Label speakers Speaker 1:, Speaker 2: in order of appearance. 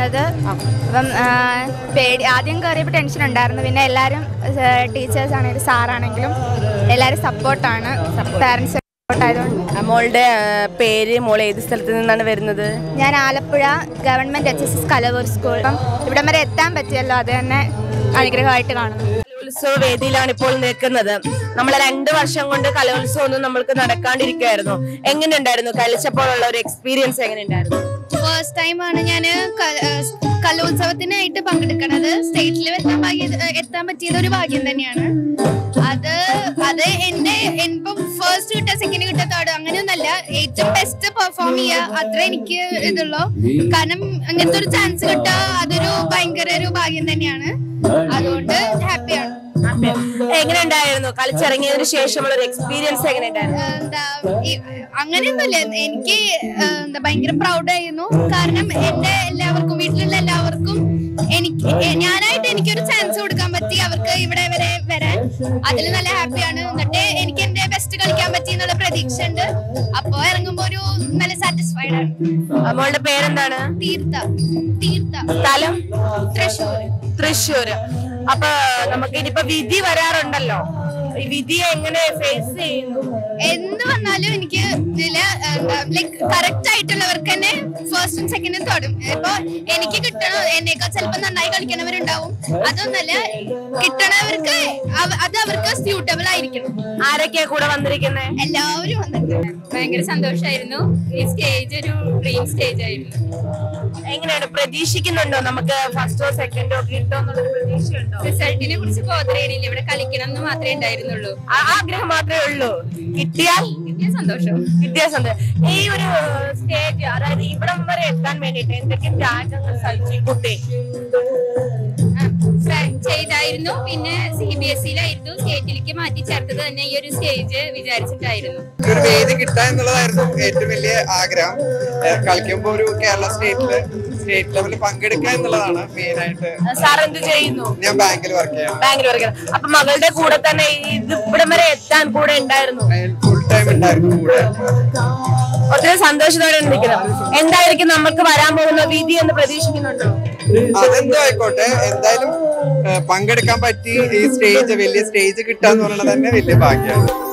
Speaker 1: വന്നത് അപ്പം ആ, പേടി ആദ്യം കയറിയപ്പോൾ ടെൻഷൻ ഉണ്ടായിരുന്നു പിന്നെ എല്ലാവരും ടീച്ചേഴ്സ് ആണെങ്കിലും സാറാണെങ്കിലും എല്ലാവരും സപ്പോർട്ടാണ് പാരൻസ് സപ്പോർട്ട് ആയതുകൊണ്ട്
Speaker 2: മോളുടെ ആ, പേര് മോൾ ഏത് സ്ഥലത്ത് നിന്നാണ് വരുന്നത്
Speaker 1: ഞാൻ Alappuzha government H S S Kalavoor school അപ്പം ഇവിടം വരെ എത്താൻ പറ്റിയല്ലോ അത് തന്നെ അനുഗ്രഹമായിട്ട് കാണുന്നു
Speaker 2: കലോത്സവ വേദിയിലാണ് ഇപ്പോൾ നിൽക്കുന്നത് നമ്മൾ രണ്ട് വർഷം കൊണ്ട് കലോത്സവം ഒന്നും നമ്മൾക്ക് നടക്കാണ്ടിരിക്കുകയായിരുന്നു എങ്ങനെയുണ്ടായിരുന്നു കളിച്ചപ്പോഴുള്ള ഒരു എക്സ്പീരിയൻസ് എങ്ങനെയുണ്ടായിരുന്നു
Speaker 3: ഫസ്റ്റ് ടൈം ആണ് ഞാൻ കലോത്സവത്തിനായിട്ട് പങ്കെടുക്കണത് സ്റ്റേറ്റിൽ എത്താൻ ഭാഗ്യ എത്താൻ പറ്റിയത് ഒരു ഭാഗ്യം തന്നെയാണ് അത് അത് എന്റെ ഇപ്പം ഫസ്റ്റ് കിട്ടുക സെക്കൻഡ് കിട്ടുക തേർഡ് അങ്ങനെയൊന്നല്ല ഏറ്റവും ബെസ്റ്റ് പെർഫോം ചെയ്യുക അത്ര എനിക്ക് ഇതുള്ളൂ കാരണം അങ്ങനത്തെ ഒരു ചാൻസ് കിട്ടുക അതൊരു ഭയങ്കര ഒരു ഭാഗ്യം തന്നെയാണ് അതുകൊണ്ട് ഹാപ്പിയാണ്
Speaker 2: എങ്ങനെയുണ്ടായിരുന്നു കളിച്ചിറങ്ങിയതിനു ശേഷമുള്ള ഒരു എക്സ്പീരിയൻസ് എങ്ങനെയുണ്ടായിരുന്നു
Speaker 3: എന്താ ഈ- അങ്ങനെയൊന്നുമില്ല എനിക്ക് ആ, എന്താ ഭയങ്കര പ്രൗഡ് ആയിരുന്നു കാരണം എന്റെ എല്ലാവർക്കും വീട്ടിലുള്ള എല്ലാവർക്കും എനിക്ക് എ- ഞാനായിട്ട് എനിക്കൊരു ചാൻസ് കൊടുക്കാൻ പറ്റി അവർക്ക് ഇവിടെ വരെ വരാൻ അതിൽ നല്ല ഹാപ്പിയാണ് എന്നിട്ട് എനിക്ക് എന്റെ ബെസ്റ്റ് കളിക്കാൻ പറ്റി എന്നുള്ള പ്രതീക്ഷ ഉണ്ട് അപ്പോ ഇറങ്ങുമ്പോ ഒരു നല്ല സാറ്റിസ്ഫൈഡ് ആണ്
Speaker 2: ആ, മോളുടെ പേരെന്താണ്
Speaker 3: തീർത്ഥ തീർത്ഥ
Speaker 2: സ്ഥലം
Speaker 3: തൃശ്ശൂർ
Speaker 2: തൃശ്ശൂര് അപ്പൊ നമുക്ക് ഇനിയിപ്പോ വിധി വരാറുണ്ടല്ലോ ഈ വിധിയെ എങ്ങനെ ഫേസ് ചെയ്യുന്നു
Speaker 3: എന്ത് വന്നാലും എനിക്ക് ഇതില് ലൈക് കറക്റ്റ് ആയിട്ടുള്ളവർക്ക് തന്നെ ഫസ്റ്റും സെക്കൻഡും തൊടും ഇപ്പൊ എനിക്ക് കിട്ടണ എന്നേക്കാൾ ചിലപ്പോ നന്നായി കളിക്കണവരുണ്ടാവും അതൊന്നല്ല കിട്ടണവർക്ക് അവ- അത് അവർക്ക് സ്യൂട്ടബിൾ ആയിരിക്കണം
Speaker 2: ആരൊക്കെയാ കൂടെ വന്നിരിക്കുന്നത്
Speaker 3: എല്ലാവരും വന്നിട്ട്
Speaker 4: ഭയങ്കര സന്തോഷമായിരുന്നു ഈ സ്റ്റേജ് ഒരു ഡ്രീം സ്റ്റേജ് ആയിരുന്നു
Speaker 2: എങ്ങനെയാണ് പ്രതീക്ഷിക്കുന്നുണ്ടോ നമുക്ക് ഫസ്റ്റോ സെക്കൻഡോ കിട്ടോ എന്നുള്ള പ്രതീക്ഷയുണ്ടോ
Speaker 4: റിസൾട്ടിനെ കുറിച്ച് ബോധരണിയില്ല ഇവിടെ കളിക്കണം എന്ന് മാത്രമേ ഉണ്ടായിരുന്നുള്ളൂ
Speaker 2: ആ ആഗ്രഹം മാത്രമേ ഉള്ളൂ കിട്ടിയാൽ
Speaker 4: വലിയ സന്തോഷം
Speaker 2: വ്യത്യാസമുണ്ട് ഈ ഒരു സ്റ്റേജ് അതായത് ഇവിടം വരെ എത്താൻ വേണ്ടിട്ട് എന്തൊക്കെ ത്യാഗങ്ങൾ സഹിച്ചു കുട്ടി
Speaker 4: ആ, സ- ചെയ്തായിരുന്നു പിന്നെ സി ബി എസ് സിയിലായിരുന്നു സ്റ്റേറ്റിലേക്ക് മാറ്റി ചേർത്തത് തന്നെ ഈ ഒരു സ്റ്റേജ് വിചാരിച്ചിട്ടായിരുന്നു
Speaker 5: ഒരു വേദി കിട്ടുക എന്നുള്ളതായിരുന്നു ഏറ്റവും വലിയ ആഗ്രഹം ഏഹ് കളിക്കുമ്പോൾ ഒരു കേരള സ്റ്റേറ്റില് സ്റ്റേറ്റ് ലെവലിൽ പങ്കെടുക്കുക എന്നുള്ളതാണ് മെയിൻ ആയിട്ട്
Speaker 2: സാർ എന്ത് ചെയ്യുന്നു
Speaker 5: ഞാൻ ബാങ്കിൽ വർക്ക് ചെയ്യാം
Speaker 2: ബാങ്കിൽ വർക്ക് അപ്പൊ മകളുടെ കൂടെ തന്നെ ഇത് ഇവിടം വരെ എത്താൻ കൂടെ ഉണ്ടായിരുന്നു
Speaker 5: ഫുൾ ടൈം ഉണ്ടായിരുന്നു കൂടെ
Speaker 2: ഒത്തിരി സന്തോഷത്തോടെയാണ് നിൽക്കുന്നത് എന്തായിരിക്കും നമുക്ക് വരാൻ പോകുന്ന വിധി എന്ന് പ്രതീക്ഷിക്കുന്നുണ്ടോ
Speaker 5: അതെന്തോ ആയിക്കോട്ടെ എന്തായാലും ഏഹ് പങ്കെടുക്കാൻ പറ്റി ഈ സ്റ്റേജ് വലിയ സ്റ്റേജ് കിട്ടുക എന്ന് പറയുന്നത് തന്നെ വലിയ ഭാഗ്യമാണ്